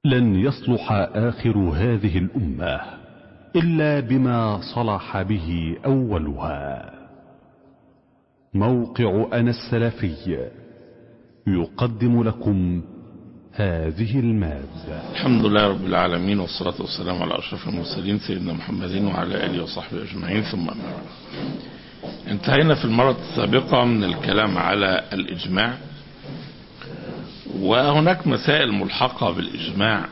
لن يصلح آخر هذه الأمة إلا بما صلح به أولها موقع أنا السلفي يقدم لكم هذه المادة الحمد لله رب العالمين والصلاة والسلام على أشرف المرسلين سيدنا محمد وعلى آله وصحبه أجمعين ثم أما بعد انتهينا في المرة السابقة من الكلام على الإجماع وهناك مسائل ملحقة بالإجماع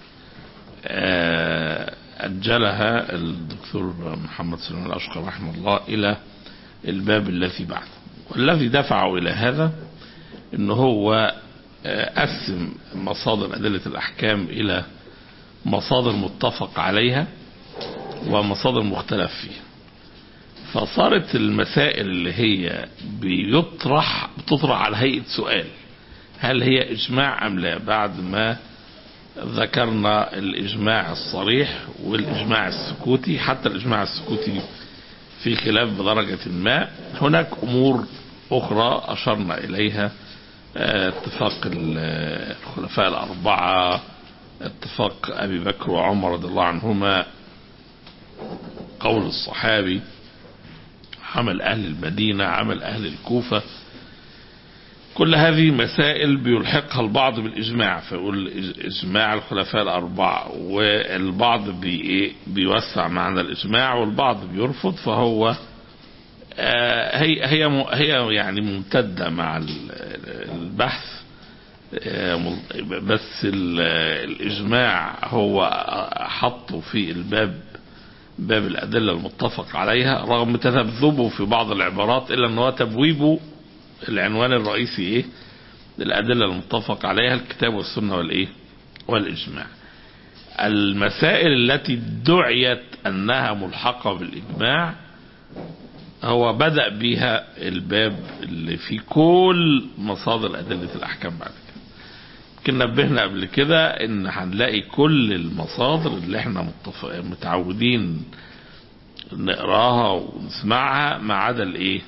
أجلها الدكتور محمد سليمان الأشقر رحمه الله إلى الباب الذي بعده والذي دفعه إلى هذا أنه هو قسم مصادر أدلة الأحكام إلى مصادر متفق عليها ومصادر مختلف فيها فصارت المسائل اللي هي بيطرح بتطرح على هيئة سؤال هل هي إجماع أم لا بعد ما ذكرنا الإجماع الصريح والإجماع السكوتي حتى الإجماع السكوتي في خلاف بدرجة ما هناك أمور أخرى أشرنا إليها اتفاق الخلفاء الأربعة اتفاق أبي بكر وعمر رضي الله عنهما قول الصحابي عمل أهل المدينة عمل أهل الكوفة كل هذه مسائل بيلحقها البعض بالإجماع فيقول إجماع الخلفاء الأربعة والبعض بي بيوسع معنى الإجماع والبعض بيرفض فهو هي هي هي يعني ممتدة مع البحث بس الإجماع هو حطه في الباب باب الأدلة المتفق عليها رغم تذبذبه في بعض العبارات إلا أنه تبويبه العنوان الرئيسي إيه الأدلة المتفق عليها الكتاب والسنة والإيه والإجماع المسائل التي دعيت أنها ملحقة بالإجماع هو بدأ بها الباب اللي في كل مصادر أدلة الأحكام بعد كده يمكن نبهنا قبل كده ان هنلاقي كل المصادر اللي احنا متفق متعودين نقراها ونسمعها ما عدا الايه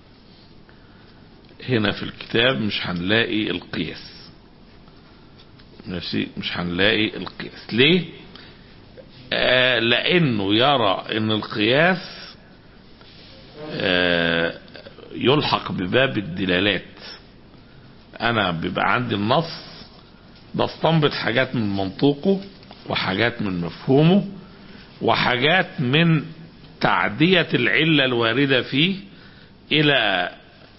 هنا في الكتاب مش هنلاقي القياس ماشي مش هنلاقي القياس ليه آه لانه يرى ان القياس آه يلحق بباب الدلالات انا بيبقى عندي النص بستنبط حاجات من منطوقه وحاجات من مفهومه وحاجات من تعدية العلة الواردة فيه إلى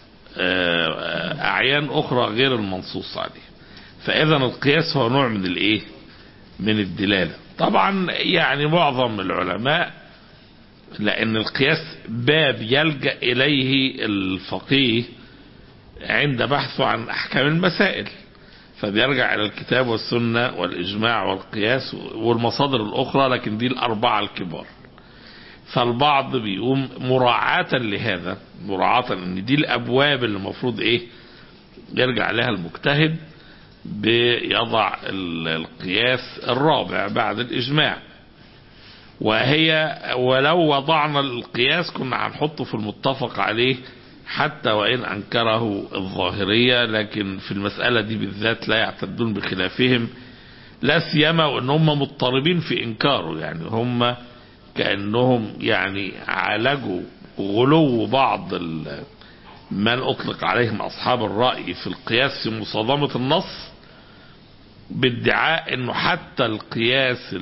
أعيان أخرى غير المنصوص عليه فإذا القياس هو نوع من الإيه من الدلالة طبعا يعني معظم العلماء لأن القياس باب يلجأ إليه الفقيه عند بحثه عن أحكام المسائل فبيرجع إلى الكتاب والسنة والإجماع والقياس والمصادر الأخرى لكن دي الأربعة الكبار فالبعض بيقوم مراعاة لهذا مراعاة ان دي الابواب اللي المفروض ايه يرجع لها المجتهد بيضع القياس الرابع بعد الاجماع وهي ولو وضعنا القياس كنا هنحطه في المتفق عليه حتى وإن أنكره الظاهرية لكن في المسألة دي بالذات لا يعتدون بخلافهم لا سيما وأن هم مضطربين في إنكاره يعني هم كأنهم يعني عالجوا غلو بعض من أطلق عليهم أصحاب الرأي في القياس في مصادمة النص بادعاء أنه حتى القياس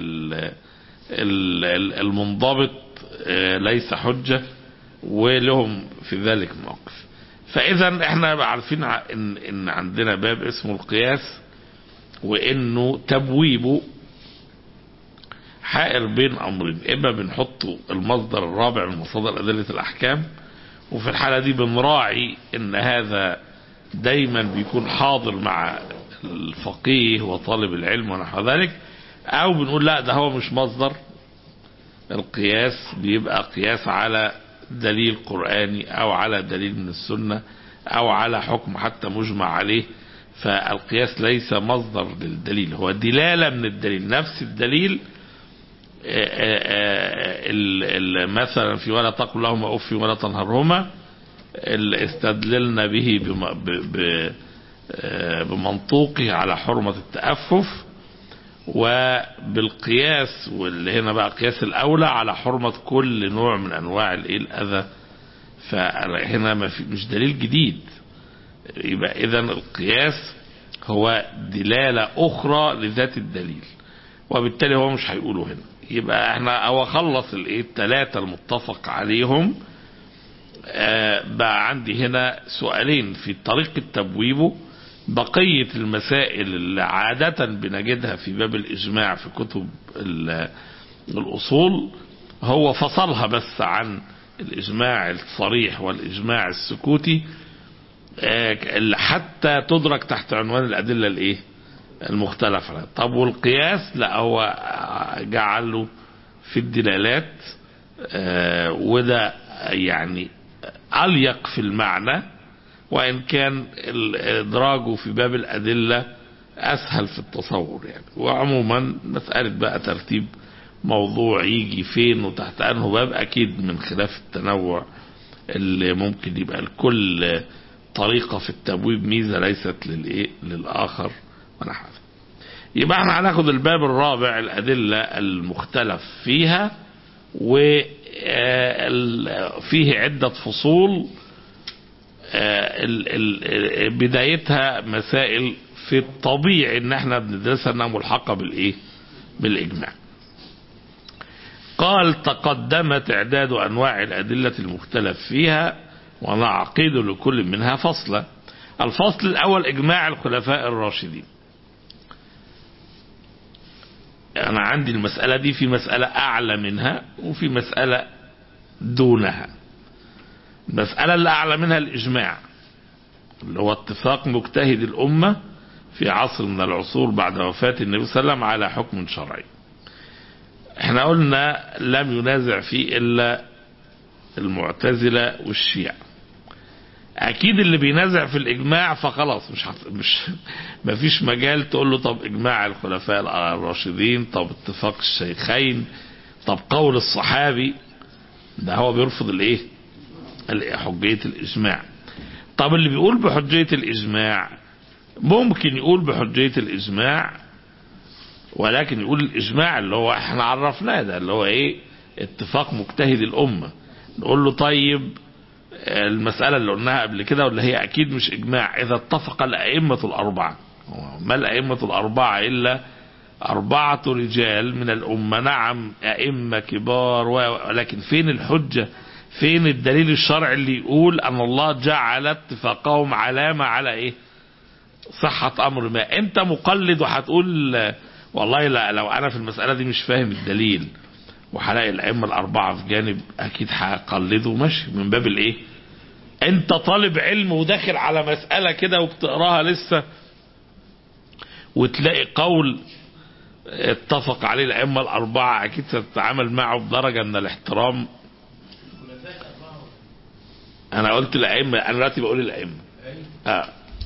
المنضبط ليس حجة ولهم في ذلك موقف فإذا احنا عارفين إن, إن عندنا باب اسمه القياس وإنه تبويبه حائر بين امرين اما بنحط المصدر الرابع من مصادر ادله الاحكام وفي الحاله دي بنراعي ان هذا دايما بيكون حاضر مع الفقيه وطالب العلم ونحو ذلك او بنقول لا ده هو مش مصدر القياس بيبقى قياس على دليل قرآني او على دليل من السنة او على حكم حتى مجمع عليه فالقياس ليس مصدر للدليل هو دلالة من الدليل نفس الدليل مثلا في ولا تقل لهما اف ولا تنهرهما استدللنا به بمنطوقه على حرمة التأفف وبالقياس واللي هنا بقى قياس الأولى على حرمة كل نوع من أنواع الإيه الأذى فهنا ما في مش دليل جديد يبقى إذا القياس هو دلالة أخرى لذات الدليل وبالتالي هو مش هيقوله هنا يبقى احنا هو خلص الايه الثلاثة المتفق عليهم آه بقى عندي هنا سؤالين في طريقة تبويبه بقية المسائل اللي عادة بنجدها في باب الإجماع في كتب الأصول هو فصلها بس عن الإجماع الصريح والإجماع السكوتي اللي حتى تدرك تحت عنوان الأدلة الإيه المختلفة طب والقياس لا هو جعله في الدلالات وده يعني أليق في المعنى وإن كان إدراجه في باب الأدلة أسهل في التصور يعني وعموما مسألة بقى ترتيب موضوع يجي فين وتحت أنه باب أكيد من خلاف التنوع اللي ممكن يبقى الكل طريقة في التبويب ميزة ليست للإيه للآخر ونحو يبقى احنا هناخد الباب الرابع الأدلة المختلف فيها وفيه عدة فصول بدايتها مسائل في الطبيعي ان احنا بندرسها انها ملحقة بالايه بالاجماع قال تقدمت اعداد انواع الادلة المختلف فيها ونعقد لكل منها فصلا الفصل الاول اجماع الخلفاء الراشدين انا عندي المسألة دي في مسألة اعلى منها وفي مسألة دونها المسألة اللي أعلى منها الإجماع اللي هو اتفاق مجتهد الأمة في عصر من العصور بعد وفاة النبي صلى الله عليه وسلم على حكم شرعي احنا قلنا لم ينازع فيه إلا المعتزلة والشيعة أكيد اللي بينازع في الإجماع فخلاص مش حط... مش ما فيش مجال تقول له طب إجماع الخلفاء الراشدين طب اتفاق الشيخين طب قول الصحابي ده هو بيرفض الإيه؟ حجية الإجماع طب اللي بيقول بحجية الإجماع ممكن يقول بحجية الإجماع ولكن يقول الإجماع اللي هو احنا عرفناه ده اللي هو ايه اتفاق مجتهد الأمة نقول له طيب المسألة اللي قلناها قبل كده واللي هي أكيد مش إجماع إذا اتفق الأئمة الأربعة ما الأئمة الأربعة إلا أربعة رجال من الأمة نعم أئمة كبار ولكن فين الحجة فين الدليل الشرعي اللي يقول ان الله جعل اتفاقهم علامة على ايه صحة امر ما انت مقلد وهتقول والله لا لو انا في المسألة دي مش فاهم الدليل وهلاقي الائمة الاربعة في جانب اكيد هقلده ماشي من باب الايه انت طالب علم وداخل على مسألة كده وبتقراها لسه وتلاقي قول اتفق عليه الائمة الاربعة اكيد تتعامل معه بدرجة من الاحترام انا قلت الائمه انا دلوقتي بقول الائمه اه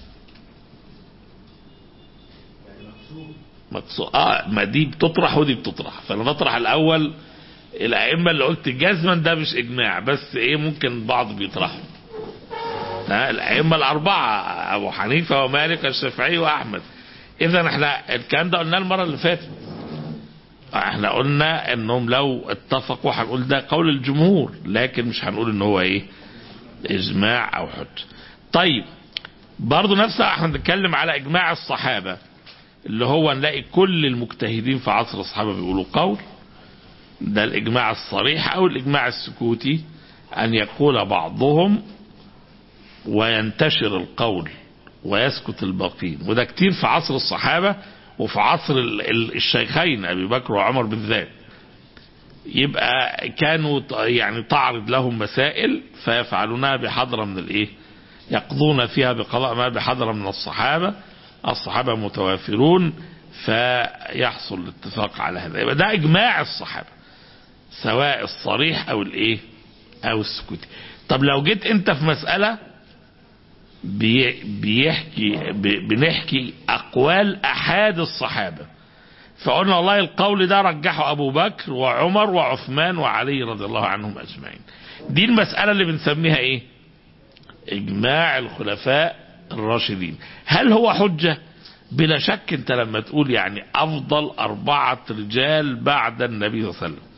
مقصود اه ما دي بتطرح ودي بتطرح فانا بطرح الاول الائمه اللي قلت جزما ده مش اجماع بس ايه ممكن بعض بيطرحوا ها الائمه الاربعه ابو حنيفه ومالك والشافعي واحمد اذا احنا الكلام ده قلناه المره اللي فاتت احنا قلنا انهم لو اتفقوا هنقول ده قول الجمهور لكن مش هنقول ان هو ايه اجماع او حجه طيب برضه نفس احنا بنتكلم على اجماع الصحابه اللي هو نلاقي كل المجتهدين في عصر الصحابه بيقولوا قول ده الاجماع الصريح او الاجماع السكوتي ان يقول بعضهم وينتشر القول ويسكت الباقين وده كتير في عصر الصحابه وفي عصر الشيخين ابي بكر وعمر بالذات يبقى كانوا يعني تعرض لهم مسائل فيفعلونها بحضرة من الايه يقضون فيها بقضاء ما بحضرة من الصحابة الصحابة متوافرون فيحصل الاتفاق على هذا يبقى ده اجماع الصحابة سواء الصريح او الايه او السكوتي طب لو جيت انت في مسألة بيحكي بنحكي اقوال احاد الصحابه فقلنا والله القول ده رجحه أبو بكر وعمر وعثمان وعلي رضي الله عنهم أجمعين دي المسألة اللي بنسميها إيه إجماع الخلفاء الراشدين هل هو حجة بلا شك انت لما تقول يعني افضل اربعة رجال بعد النبي صلى الله عليه وسلم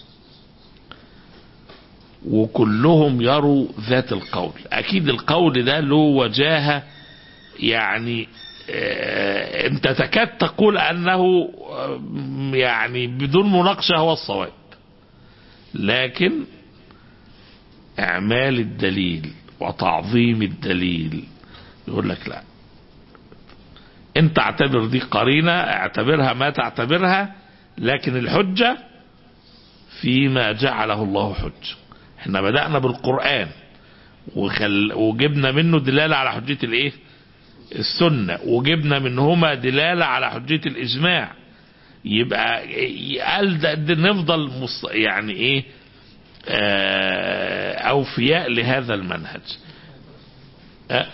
وكلهم يروا ذات القول اكيد القول ده له وجاهة يعني اه انت تكاد تقول انه يعني بدون مناقشة هو الصواب لكن اعمال الدليل وتعظيم الدليل يقول لك لا انت اعتبر دي قرينة اعتبرها ما تعتبرها لكن الحجة فيما جعله الله حجة احنا بدأنا بالقرآن وخل وجبنا منه دلالة على حجية الايه السنة وجبنا منهما دلالة على حجية الإجماع يبقى قال ده, ده نفضل مص يعني ايه اه أوفياء لهذا المنهج اه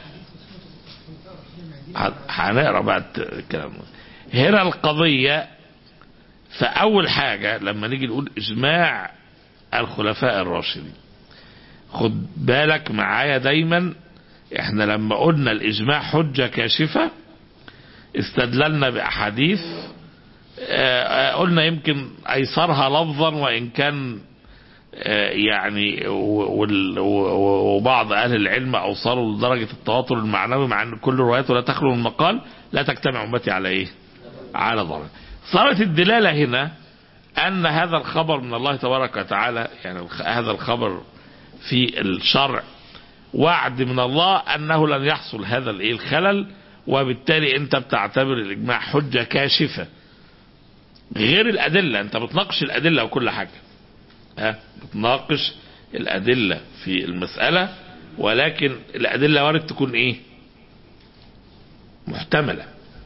هنقرا بعد الكلام هنا القضية فأول حاجة لما نيجي نقول إجماع الخلفاء الراشدين خد بالك معايا دايما احنا لما قلنا الإجماع حجة كاشفة استدللنا بأحاديث قلنا يمكن أيسرها لفظا وإن كان يعني وبعض أهل العلم أوصلوا لدرجة التواتر المعنوي مع أن كل رواياته لا تخلو من مقال لا تجتمع أمتي على إيه على ضرر صارت الدلالة هنا أن هذا الخبر من الله تبارك وتعالى يعني هذا الخبر في الشرع وعد من الله أنه لن يحصل هذا الإيه الخلل وبالتالي أنت بتعتبر الإجماع حجة كاشفة غير الأدلة أنت بتناقش الأدلة وكل حاجة ها بتناقش الأدلة في المسألة ولكن الأدلة وارد تكون إيه محتملة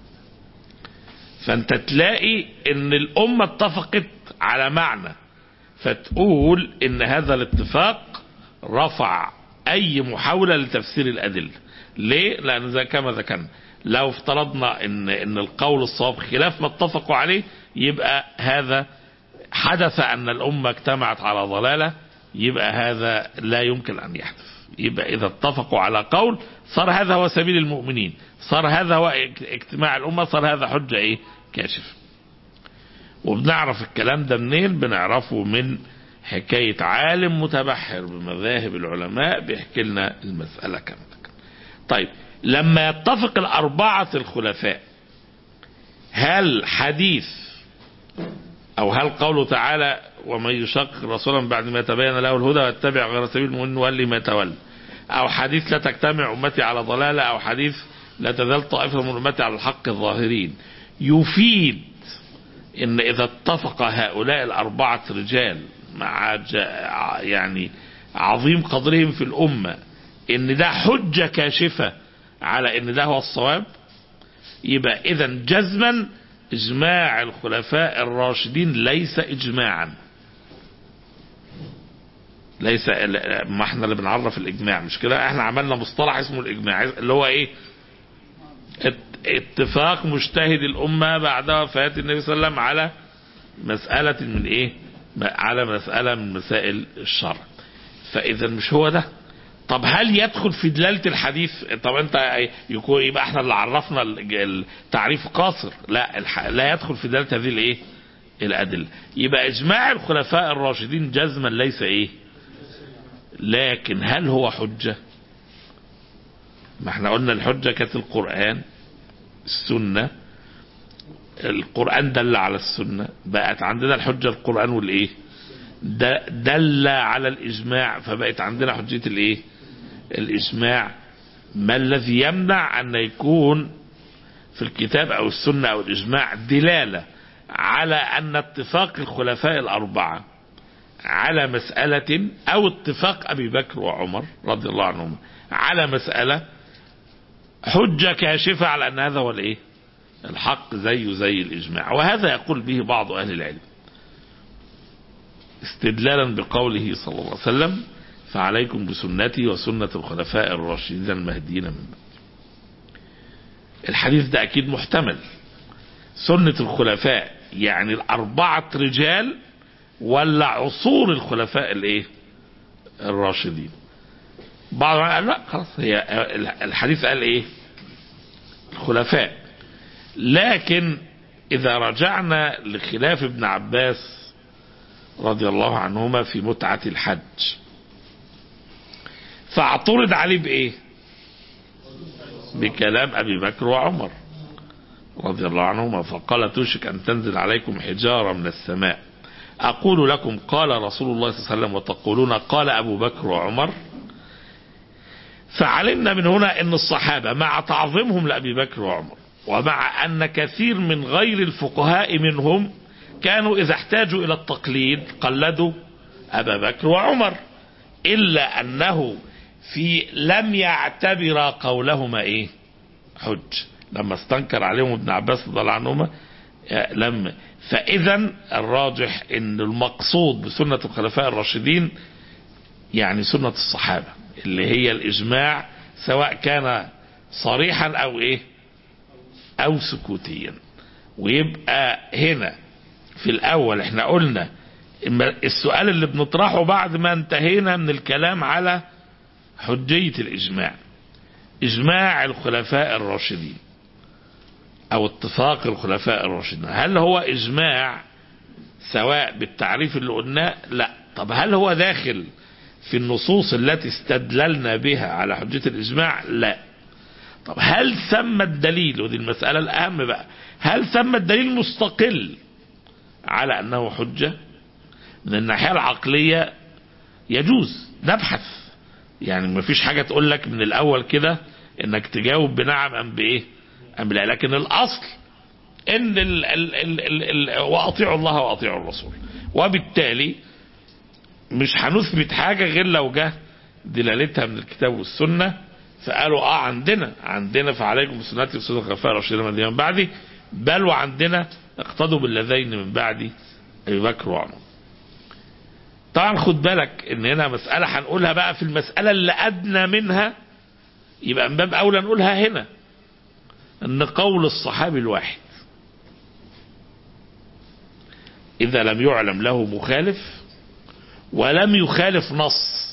فأنت تلاقي إن الأمة اتفقت على معنى فتقول إن هذا الاتفاق رفع أي محاولة لتفسير الأدلة ليه؟ لأن زي كما ذكرنا لو افترضنا إن إن القول الصواب خلاف ما اتفقوا عليه يبقى هذا حدث أن الأمة اجتمعت على ضلالة يبقى هذا لا يمكن أن يحدث يبقى إذا اتفقوا على قول صار هذا هو سبيل المؤمنين صار هذا هو اجتماع الأمة صار هذا حجة إيه كاشف وبنعرف الكلام ده منين بنعرفه من حكاية عالم متبحر بمذاهب العلماء بيحكي لنا المسألة كما طيب لما يتفق الأربعة الخلفاء هل حديث أو هل قوله تعالى ومن يشق رسولا بعد ما تبين له الهدى واتبع غير سبيل المؤمنين نولي ما تولى أو حديث لا تجتمع أمتي على ضلالة أو حديث لا تزال طائفة من أمتي على الحق الظاهرين يفيد إن إذا اتفق هؤلاء الأربعة رجال مع يعني عظيم قدرهم في الأمة إن ده حجة كاشفة على إن ده هو الصواب يبقى إذا جزما إجماع الخلفاء الراشدين ليس إجماعا ليس ما احنا اللي بنعرف الإجماع مش كده احنا عملنا مصطلح اسمه الإجماع اللي هو ايه اتفاق مجتهد الأمة بعد وفاة النبي صلى الله عليه وسلم على مسألة من ايه على مسألة من مسائل الشرع فإذا مش هو ده طب هل يدخل في دلالة الحديث طب انت يكون يبقى احنا اللي عرفنا التعريف قاصر لا لا يدخل في دلالة هذه الايه الأدلة يبقى إجماع الخلفاء الراشدين جزما ليس ايه لكن هل هو حجة ما احنا قلنا الحجة كانت القرآن السنة القرآن دل على السنة بقت عندنا الحجة القرآن والايه دل على الإجماع فبقت عندنا حجية الايه الإجماع ما الذي يمنع أن يكون في الكتاب أو السنة أو الإجماع دلالة على أن اتفاق الخلفاء الأربعة على مسألة أو اتفاق أبي بكر وعمر رضي الله عنهم على مسألة حجة كاشفة على أن هذا هو الإيه الحق زيه زي الإجماع وهذا يقول به بعض أهل العلم استدلالا بقوله صلى الله عليه وسلم فعليكم بسنتي وسنة الخلفاء الراشدين المهديين من بعد الحديث ده أكيد محتمل سنة الخلفاء يعني الأربعة رجال ولا عصور الخلفاء الايه الراشدين بعض قال لا خلاص هي الحديث قال ايه الخلفاء لكن إذا رجعنا لخلاف ابن عباس رضي الله عنهما في متعة الحج فاعترض عليه بإيه بكلام أبي بكر وعمر رضي الله عنهما فقال توشك أن تنزل عليكم حجارة من السماء أقول لكم قال رسول الله صلى الله عليه وسلم وتقولون قال أبو بكر وعمر فعلمنا من هنا أن الصحابة مع تعظيمهم لأبي بكر وعمر ومع أن كثير من غير الفقهاء منهم كانوا إذا احتاجوا إلى التقليد قلدوا أبا بكر وعمر إلا أنه في لم يعتبر قولهما إيه حج لما استنكر عليهم ابن عباس رضي الله عنهما لم فإذا الراجح أن المقصود بسنة الخلفاء الراشدين يعني سنة الصحابة اللي هي الإجماع سواء كان صريحا أو إيه أو سكوتيا ويبقى هنا في الأول احنا قلنا السؤال اللي بنطرحه بعد ما انتهينا من الكلام على حجية الإجماع إجماع الخلفاء الراشدين أو اتفاق الخلفاء الراشدين هل هو إجماع سواء بالتعريف اللي قلناه لا طب هل هو داخل في النصوص التي استدللنا بها على حجية الإجماع لا طب هل ثم الدليل ودي المسألة الأهم بقى هل ثم الدليل مستقل على أنه حجة من الناحية العقلية يجوز نبحث يعني ما فيش حاجة تقول لك من الأول كده انك تجاوب بنعم أم بإيه أم لا لكن الأصل ان ال ال ال ال ال واطيعوا الله واطيعوا الرسول وبالتالي مش هنثبت حاجة غير لو جه دلالتها من الكتاب والسنة فقالوا اه عندنا عندنا فعليكم بسنتي وسنة الخلفاء الراشدين من بعدي بل وعندنا اقتضوا باللذين من بعدي ابي بكر وعمر طبعا خد بالك ان هنا مسألة هنقولها بقى في المسألة اللي ادنى منها يبقى من باب اولى نقولها هنا ان قول الصحابي الواحد اذا لم يعلم له مخالف ولم يخالف نص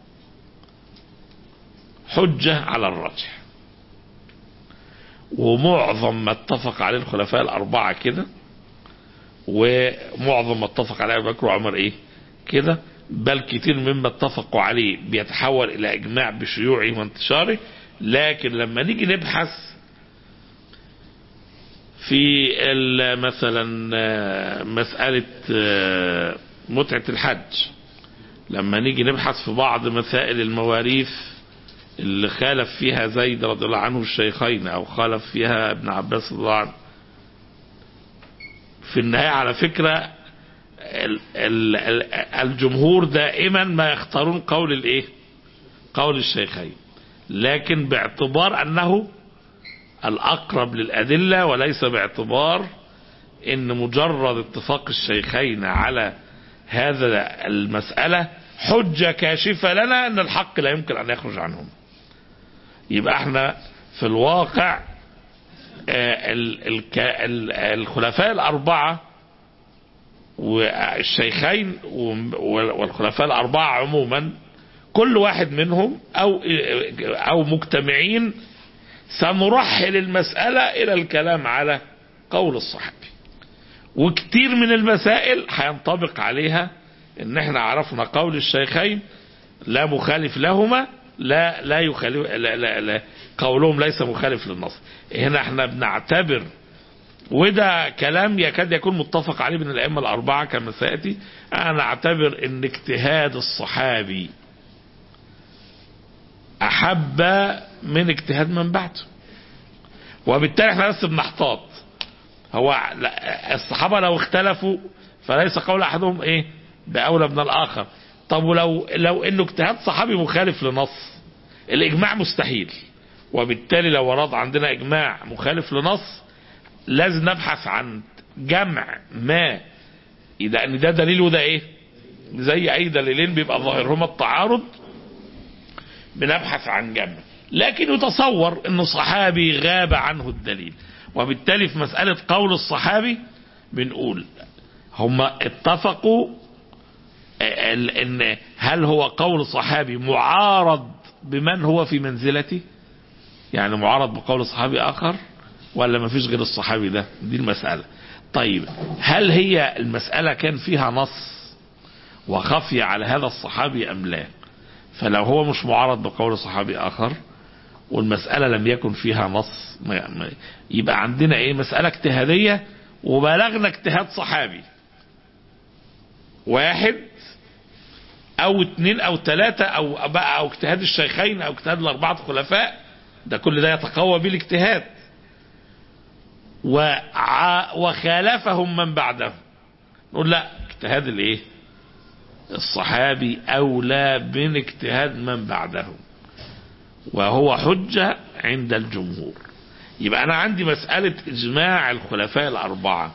حجة على الرجح ومعظم ما اتفق عليه الخلفاء الأربعة كده ومعظم ما اتفق عليه أبو بكر وعمر إيه كده بل كتير مما اتفقوا عليه بيتحول إلى إجماع بشيوعه وانتشاره لكن لما نيجي نبحث في مثلا مسألة متعة الحج لما نيجي نبحث في بعض مسائل المواريث اللي خالف فيها زيد رضي الله عنه الشيخين او خالف فيها ابن عباس رضي الله عنه في النهاية على فكرة ال ال ال الجمهور دائما ما يختارون قول الايه قول الشيخين لكن باعتبار انه الاقرب للادلة وليس باعتبار ان مجرد اتفاق الشيخين على هذا المسألة حجة كاشفة لنا ان الحق لا يمكن ان يخرج عنهم يبقى احنا في الواقع الخلفاء الأربعة والشيخين والخلفاء الأربعة عموما كل واحد منهم أو أو مجتمعين سنرحل المسألة إلى الكلام على قول الصحابي وكتير من المسائل هينطبق عليها ان احنا عرفنا قول الشيخين لا مخالف لهما لا لا يخالف لا لا لا قولهم ليس مخالف للنص هنا احنا بنعتبر وده كلام يكاد يكون متفق عليه من الائمه الاربعه كما سياتي انا اعتبر ان اجتهاد الصحابي احب من اجتهاد من بعده وبالتالي احنا بس بنحتاط هو الصحابه لو اختلفوا فليس قول احدهم ايه باولى من الاخر طب ولو لو انه اجتهاد صحابي مخالف لنص الاجماع مستحيل وبالتالي لو ورد عندنا اجماع مخالف لنص لازم نبحث عن جمع ما اذا ان ده دليل وده ايه زي اي دليلين بيبقى ظاهرهما التعارض بنبحث عن جمع لكن يتصور ان صحابي غاب عنه الدليل وبالتالي في مسألة قول الصحابي بنقول هم اتفقوا ان هل هو قول صحابي معارض بمن هو في منزلته يعني معارض بقول صحابي اخر ولا ما فيش غير الصحابي ده دي المسألة طيب هل هي المسألة كان فيها نص وخفي على هذا الصحابي أم لا فلو هو مش معارض بقول صحابي آخر والمسألة لم يكن فيها نص ما- ما- يبقى عندنا ايه مسألة اجتهادية وبلغنا اجتهاد صحابي واحد او اتنين او تلاتة او بقى او اجتهاد الشيخين او اجتهاد الاربعة خلفاء ده كل ده يتقوى بالاجتهاد وع- وخالفهم من بعدهم نقول لا اجتهاد الايه الصحابي اولى من اجتهاد من بعدهم وهو حجة عند الجمهور يبقى انا عندي مسألة اجماع الخلفاء الاربعة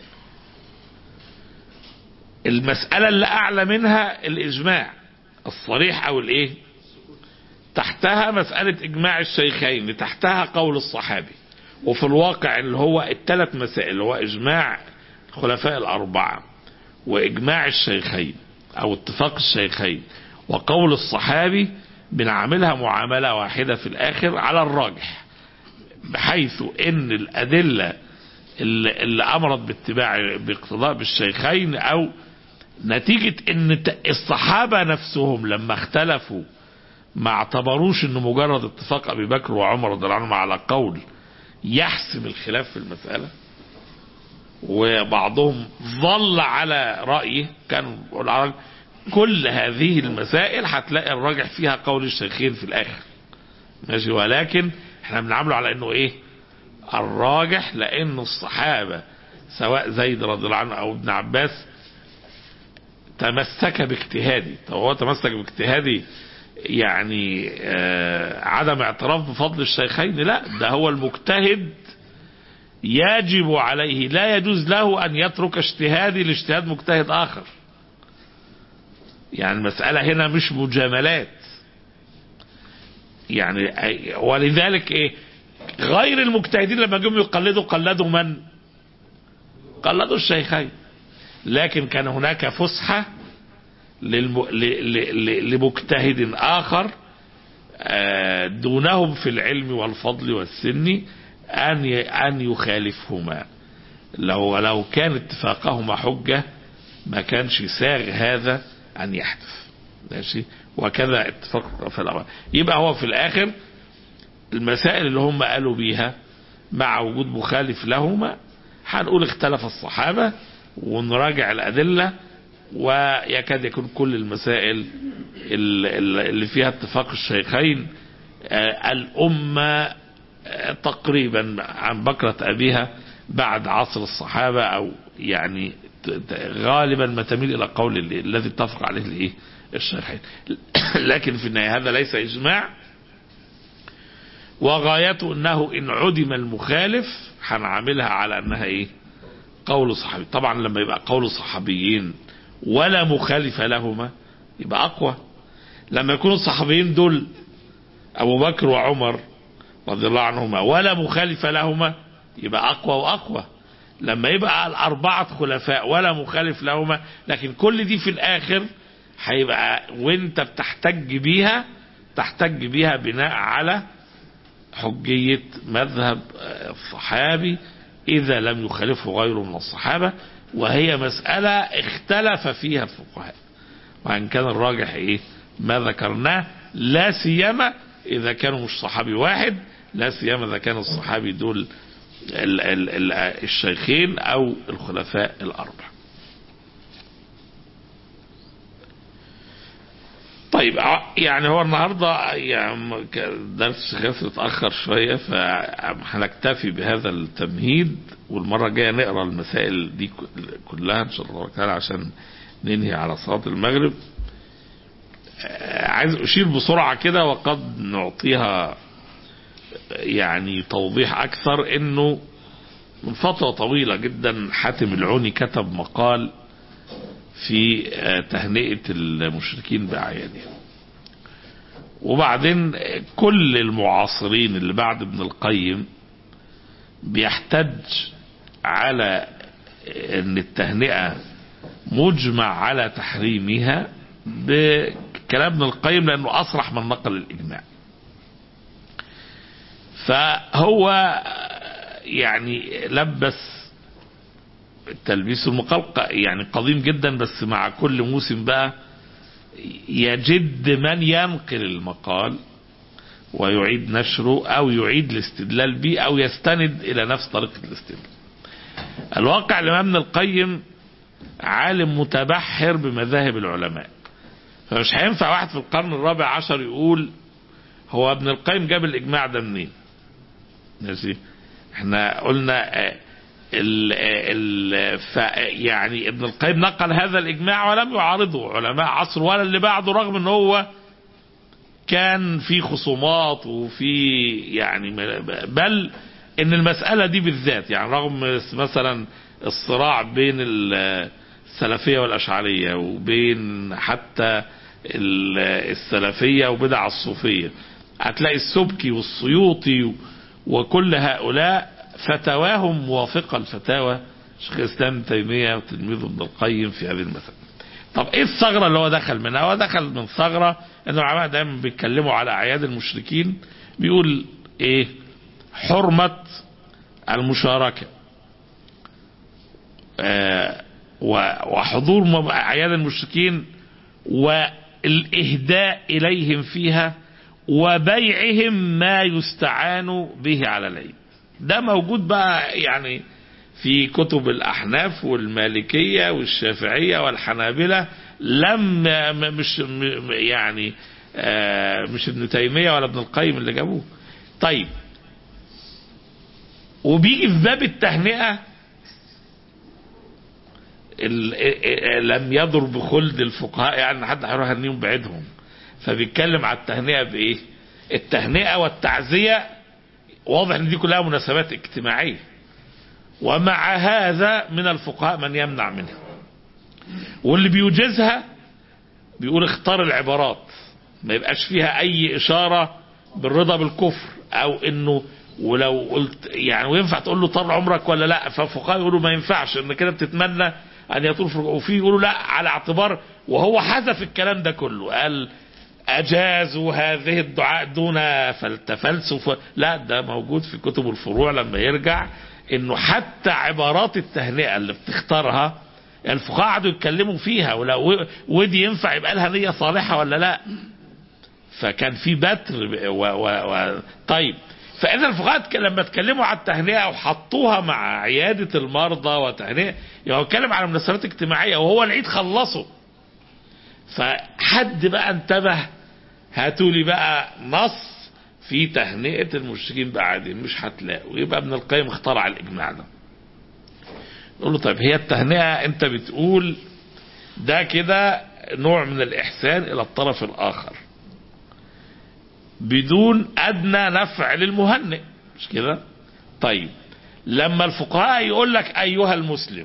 المسألة اللي اعلى منها الاجماع الصريح او الايه تحتها مسألة اجماع الشيخين تحتها قول الصحابي وفي الواقع اللي هو الثلاث مسائل اللي هو اجماع الخلفاء الاربعة واجماع الشيخين او اتفاق الشيخين وقول الصحابي بنعملها معاملة واحدة في الاخر على الراجح بحيث ان الادلة اللي, اللي امرت باتباع باقتضاء بالشيخين او نتيجة ان ت- الصحابة نفسهم لما اختلفوا ما اعتبروش انه مجرد اتفاق ابي بكر وعمر رضي الله عنهم على قول يحسم الخلاف في المسألة وبعضهم ظل على رأيه كانوا بيقولوا على رأيه. كل هذه المسائل هتلاقي الراجح فيها قول الشيخين في الاخر ماشي ولكن احنا بنعامله على انه ايه الراجح لان الصحابة سواء زيد رضي الله عنه او ابن عباس تمسك باجتهادي طب هو تمسك باجتهادي يعني آه عدم اعتراف بفضل الشيخين لا ده هو المجتهد يجب عليه لا يجوز له ان يترك اجتهادي لاجتهاد مجتهد اخر يعني المسألة هنا مش مجاملات يعني أي- ولذلك ايه غير المجتهدين لما جم يقلدوا قلدوا من قلدوا الشيخين لكن كان هناك فسحة للم... ل... ل... ل... لمجتهد آخر آه، دونهم في العلم والفضل والسن أن ي... أن يخالفهما لو لو كان اتفاقهما حجة ما كانش ساغ هذا أن يحدث ماشي وكذا اتفاق في الأمر يبقى هو في الآخر المسائل اللي هم قالوا بيها مع وجود مخالف لهما هنقول اختلف الصحابة ونراجع الأدلة ويكاد يكون كل المسائل ال- ال- اللي فيها اتفاق الشيخين آه، الأمة آه، تقريبا عن بكرة أبيها بعد عصر الصحابة أو يعني ت- ت- غالبا ما تميل إلى قول ال- الذي اتفق عليه الإيه الشيخين لكن في النهاية هذا ليس إجماع وغايته انه ان عدم المخالف هنعاملها على انها ايه قول صحابي طبعا لما يبقى قول صحابيين ولا مخالف لهما يبقى اقوى لما يكونوا الصحابيين دول ابو بكر وعمر رضي الله عنهما ولا مخالف لهما يبقى اقوى واقوى لما يبقى الاربعه خلفاء ولا مخالف لهما لكن كل دي في الاخر هيبقى وانت بتحتج بيها تحتج بيها بناء على حجية مذهب الصحابي إذا لم يخالفه غيره من الصحابة وهي مسألة اختلف فيها الفقهاء وإن كان الراجح إيه ما ذكرناه لا سيما إذا كانوا مش صحابي واحد لا سيما إذا كان الصحابي دول ال ال ال الشيخين أو الخلفاء الأربعة طيب ع- يعني هو النهارده يعني ك- درس خاص اتاخر شويه فهنكتفي بهذا التمهيد والمره الجايه نقرا المسائل دي ك- كلها ان شاء الله تعالى عشان ننهي على صلاه المغرب آه، عايز اشير بسرعه كده وقد نعطيها يعني توضيح اكثر انه من فتره طويله جدا حاتم العوني كتب مقال في آه، تهنئة المشركين بأعيادهم وبعدين آه، كل المعاصرين اللي بعد ابن القيم بيحتج على ان التهنئة مجمع على تحريمها بكلام ابن القيم لانه اصرح من نقل الاجماع فهو يعني لبس التلبيس المقلقع يعني قديم جدا بس مع كل موسم بقى يجد من ينقل المقال ويعيد نشره او يعيد الاستدلال به او يستند الى نفس طريقة الاستدلال الواقع الامام ابن القيم عالم متبحر بمذاهب العلماء فمش هينفع واحد في القرن الرابع عشر يقول هو ابن القيم جاب الاجماع ده منين ماشي احنا قلنا ال ال ف يعني ابن القيم نقل هذا الاجماع ولم يعارضه علماء عصر ولا اللي بعده رغم ان هو كان في خصومات وفي يعني بل ان المسألة دي بالذات يعني رغم مثلا الصراع بين السلفية والأشعرية وبين حتى السلفية وبدع الصوفية هتلاقي السبكي والسيوطي وكل هؤلاء فتواهم موافقة لفتاوى شيخ الإسلام تيمية وتلميذه ابن القيم في هذه المسألة طب ايه الثغرة اللي هو دخل منها هو دخل من ثغرة ان العلماء دايما بيتكلموا على اعياد المشركين بيقول ايه حرمة المشاركة آه وحضور اعياد المشركين والاهداء اليهم فيها وبيعهم ما يستعان به على العيد ده موجود بقى يعني في كتب الأحناف والمالكية والشافعية والحنابلة لم مش يعني مش ابن تيمية ولا ابن القيم اللي جابوه طيب وبيجي في باب التهنئة لم يضر بخلد الفقهاء يعني حد هيروح يهنيهم بعيدهم فبيتكلم على التهنئة بإيه التهنئة والتعزية واضح ان دي كلها مناسبات اجتماعية ومع هذا من الفقهاء من يمنع منها واللي بيوجزها بيقول اختار العبارات ما يبقاش فيها اي اشارة بالرضا بالكفر او انه ولو قلت يعني وينفع تقول له طال عمرك ولا لا فالفقهاء يقولوا ما ينفعش ان كده بتتمنى ان يطول وفي يقولوا لا على اعتبار وهو حذف الكلام ده كله قال أجازوا هذه الدعاء دون فلتفلسف لا ده موجود في كتب الفروع لما يرجع انه حتى عبارات التهنئة اللي بتختارها الفقهاء قعدوا يتكلموا فيها ولو ودي ينفع يبقى لها نية صالحة ولا لا فكان في بتر و و و طيب فإذا الفقهاء لما اتكلموا على التهنئة وحطوها مع عيادة المرضى وتهنئة يعني اتكلم على مناسبات اجتماعية وهو العيد خلصه فحد بقى انتبه هاتوا لي بقى نص في تهنئة المشركين بعدين مش هتلاقوا يبقى ابن القيم اخترع الإجماع ده نقول له طيب هي التهنئة انت بتقول ده كده نوع من الإحسان إلى الطرف الآخر بدون أدنى نفع للمهنئ مش كده طيب لما الفقهاء يقول لك أيها المسلم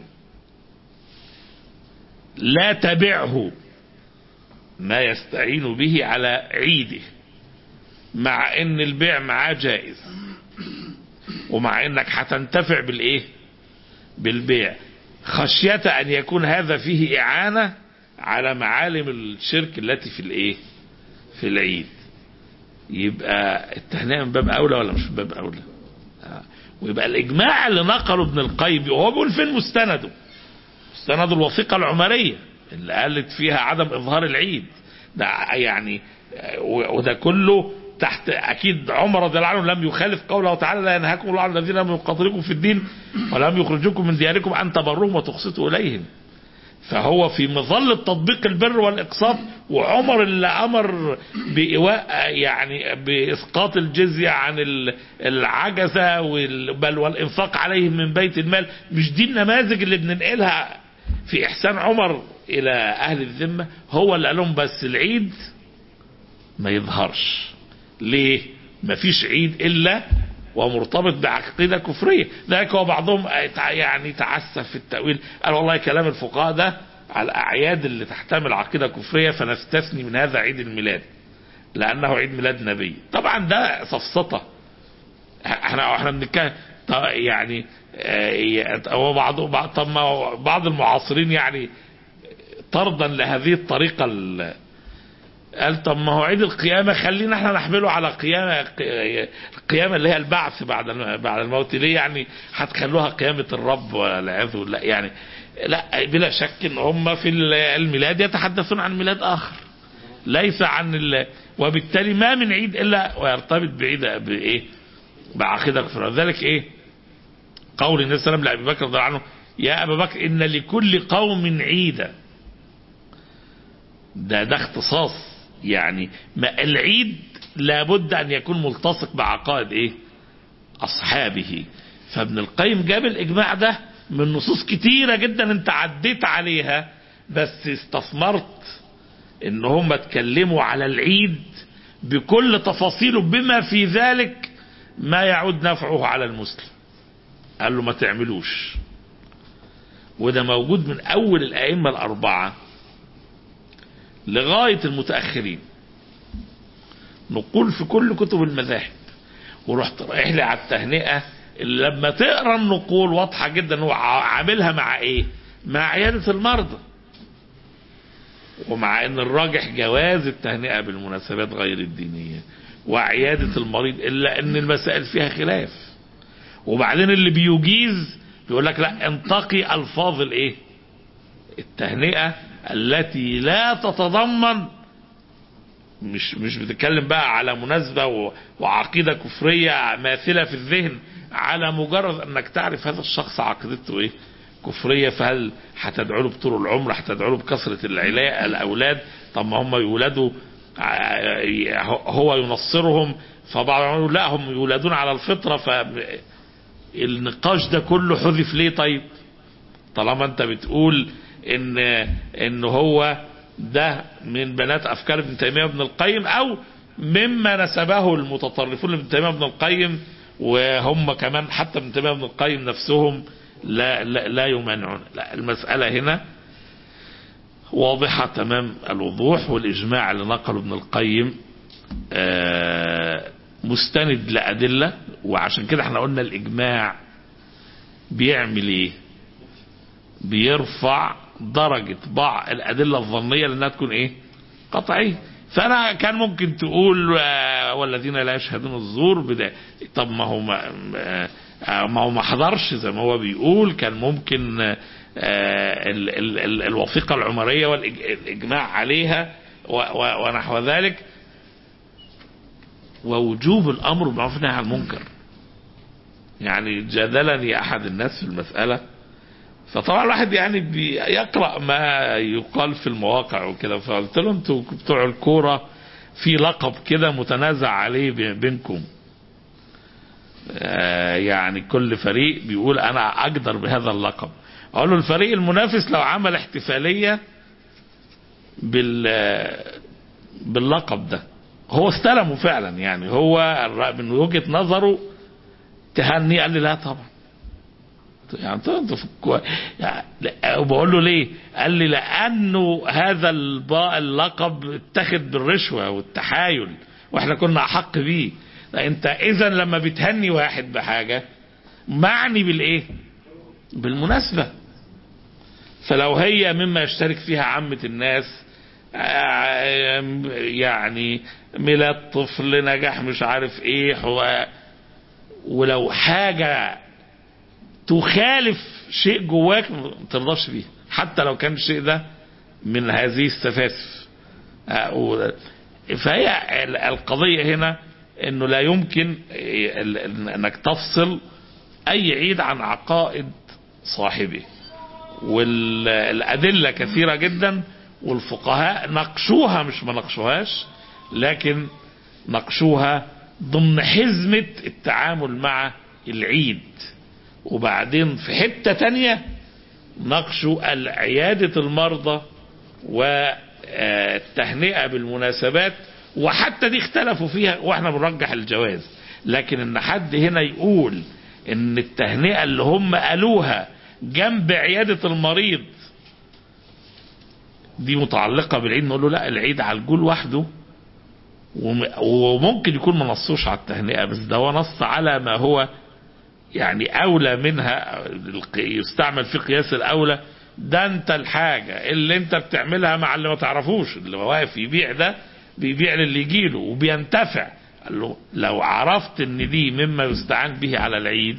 لا تبعه ما يستعين به على عيده مع ان البيع معاه جائز ومع انك هتنتفع بالايه بالبيع خشية ان يكون هذا فيه اعانة على معالم الشرك التي في الايه في العيد يبقى التهنئة من باب اولى ولا مش من باب اولى آه. ويبقى الاجماع اللي نقله ابن القيم وهو بيقول فين مستنده مستند الوثيقة العمرية اللي قالت فيها عدم اظهار العيد ده يعني وده كله تحت اكيد عمر رضي الله عنه لم يخالف قوله تعالى لا ينهاكم الله عن الذين لم يقاتلوكم في الدين ولم يخرجوكم من دياركم ان تبروهم وتقسطوا اليهم فهو في مظلة تطبيق البر والإقساط وعمر اللي أمر بإيواء يعني بإسقاط الجزية عن العجزة بل والإنفاق عليهم من بيت المال مش دي النماذج اللي بننقلها في إحسان عمر إلى أهل الذمة هو اللي قال لهم بس العيد ما يظهرش ليه مفيش عيد إلا ومرتبط بعقيدة كفرية ذلك هو بعضهم يعني تعسف في التأويل قال والله كلام الفقهاء ده على الأعياد اللي تحتمل عقيدة كفرية فنستثني من هذا عيد الميلاد لأنه عيد ميلاد نبي طبعا ده سفسطة احنا احنا بنتكلم يعني هو بعض طب بعض المعاصرين يعني طردا لهذه الطريقة قال طب ما هو عيد القيامة خلينا احنا نحمله على قيامة القيامة اللي هي البعث بعد بعد الموت ليه يعني هتخلوها قيامة الرب والعياذ بالله يعني لا بلا شك ان هم في الميلاد يتحدثون عن ميلاد اخر ليس عن ال... وبالتالي ما من عيد الا ويرتبط بعيد بايه؟ بعقيده كفر ذلك ايه؟ قول النبي صلى الله عليه وسلم لابي بكر رضي الله عنه يا ابا بكر ان لكل قوم عيدا ده ده اختصاص يعني ما العيد لابد ان يكون ملتصق بعقائد ايه؟ اصحابه فابن القيم جاب الاجماع ده من نصوص كتيرة جدا انت عديت عليها بس استثمرت ان هم اتكلموا على العيد بكل تفاصيله بما في ذلك ما يعود نفعه على المسلم قال له ما تعملوش وده موجود من اول الائمة الاربعة لغاية المتأخرين نقول في كل كتب المذاهب ورحت رايح لي على التهنئة اللي لما تقرا النقول واضحة جدا هو عاملها مع ايه مع عيادة المرضى ومع ان الراجح جواز التهنئة بالمناسبات غير الدينية وعيادة المريض الا ان المسائل فيها خلاف وبعدين اللي بيجيز بيقول لك لا انتقي الفاظ الايه التهنئة التي لا تتضمن مش مش بتتكلم بقى على مناسبة وعقيدة كفرية ماثلة في الذهن على مجرد انك تعرف هذا الشخص عقيدته ايه كفرية فهل هتدعو له بطول العمر هتدعو له بكثرة العلاء الأولاد طب ما هم يولدوا هو ينصرهم فبعض لا هم يولدون على الفطرة فالنقاش ده كله حذف ليه طيب طالما انت بتقول ان ان هو ده من بنات افكار ابن تيميه وابن القيم او مما نسبه المتطرفون لابن تيميه وابن القيم وهم كمان حتى ابن تيميه وابن القيم نفسهم لا لا, لا يمانعون لا المساله هنا واضحه تمام الوضوح والاجماع اللي نقله ابن القيم مستند لادله وعشان كده احنا قلنا الاجماع بيعمل ايه بيرفع درجة بعض الأدلة الظنية لأنها تكون إيه قطعية فأنا كان ممكن تقول والذين لا يشهدون الزور بداية طب ما هو ما, ما هو ما حضرش زي ما هو بيقول كان ممكن ال ال ال الوثيقة العمرية والإجماع عليها ونحو ذلك ووجوب الأمر بالمعروف والنهي عن المنكر يعني جادلني أحد الناس في المسألة فطبعا الواحد يعني بيقرا ما يقال في المواقع وكده فقلت له انتوا بتوع الكوره في لقب كده متنازع عليه بينكم آه يعني كل فريق بيقول انا اقدر بهذا اللقب اقول له الفريق المنافس لو عمل احتفاليه بال باللقب ده هو استلمه فعلا يعني هو من وجهه نظره تهني قال لي لا طبعا يعني انتوا في الكو... يعني وبقول له ليه؟ قال لي لانه هذا اللقب اتخذ بالرشوه والتحايل واحنا كنا احق بيه انت اذا لما بتهني واحد بحاجه معني بالايه؟ بالمناسبه فلو هي مما يشترك فيها عامه الناس يعني ميلاد طفل نجاح مش عارف ايه ولو حاجه تخالف شيء جواك ما ترضاش بيه حتى لو كان الشيء ده من هذه السفاسف فهي القضية هنا انه لا يمكن انك تفصل اي عيد عن عقائد صاحبه والادلة كثيرة جدا والفقهاء ناقشوها مش ما ناقشوهاش لكن ناقشوها ضمن حزمة التعامل مع العيد وبعدين في حتة تانية ناقشوا عيادة المرضى والتهنئة بالمناسبات وحتى دي اختلفوا فيها واحنا بنرجح الجواز لكن ان حد هنا يقول ان التهنئة اللي هم قالوها جنب عيادة المريض دي متعلقة بالعيد نقول له لا العيد على الجول وحده وممكن يكون ما نصوش على التهنئة بس ده هو نص على ما هو يعني أولى منها يستعمل في قياس الأولى ده أنت الحاجة اللي أنت بتعملها مع اللي ما تعرفوش اللي واقف يبيع ده بيبيع للي يجيله وبينتفع قال له لو عرفت ان دي مما يستعان به على العيد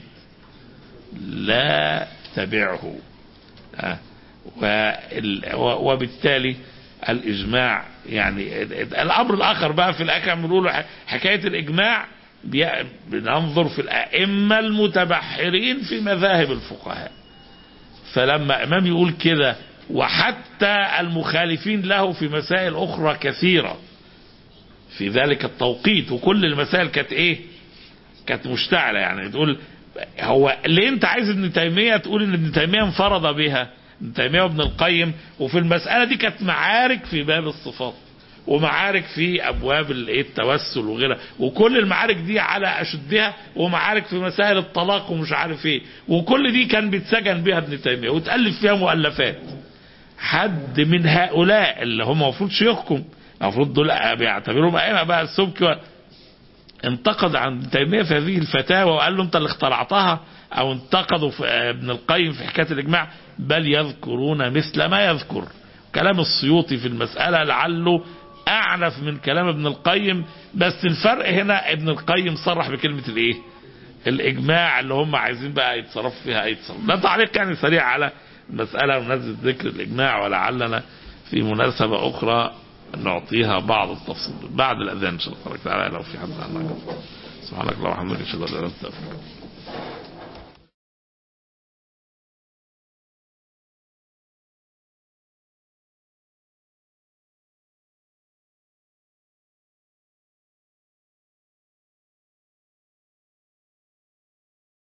لا تبعه آه. وال- و- وبالتالي الإجماع يعني الأمر الآخر بقى في الأكل بنقول ح- حكاية الإجماع بي- بننظر في الأئمة المتبحرين في مذاهب الفقهاء فلما إمام يقول كده وحتى المخالفين له في مسائل أخرى كثيرة في ذلك التوقيت وكل المسائل كانت إيه كانت مشتعلة يعني تقول هو ليه انت عايز ابن تيمية تقول ان ابن تيمية انفرد بها ابن تيمية وابن القيم وفي المسألة دي كانت معارك في باب الصفات ومعارك في ابواب الايه التوسل وغيرها وكل المعارك دي على اشدها ومعارك في مسائل الطلاق ومش عارف ايه وكل دي كان بيتسجن بها ابن تيمية وتألف فيها مؤلفات حد من هؤلاء اللي هم المفروض شيوخكم المفروض دول بيعتبرهم ائمه بقى السبكي و- انتقد عن ابن تيميه في هذه الفتاوى وقال له انت اللي اخترعتها او انتقدوا في ابن القيم في حكايه الاجماع بل يذكرون مثل ما يذكر كلام السيوطي في المساله لعله اعنف من كلام ابن القيم بس الفرق هنا ابن القيم صرح بكلمه الايه الاجماع اللي هم عايزين بقى يتصرفوا فيها اي تصرف ده تعليق يعني سريع على المساله ونزل ذكر الاجماع ولعلنا في مناسبه اخرى نعطيها بعض التفصيل بعد الاذان ان شاء الله تبارك وتعالى لو في حد عنده سبحانك اللهم وبحمدك اشهد ان لا اله الا انت استغفرك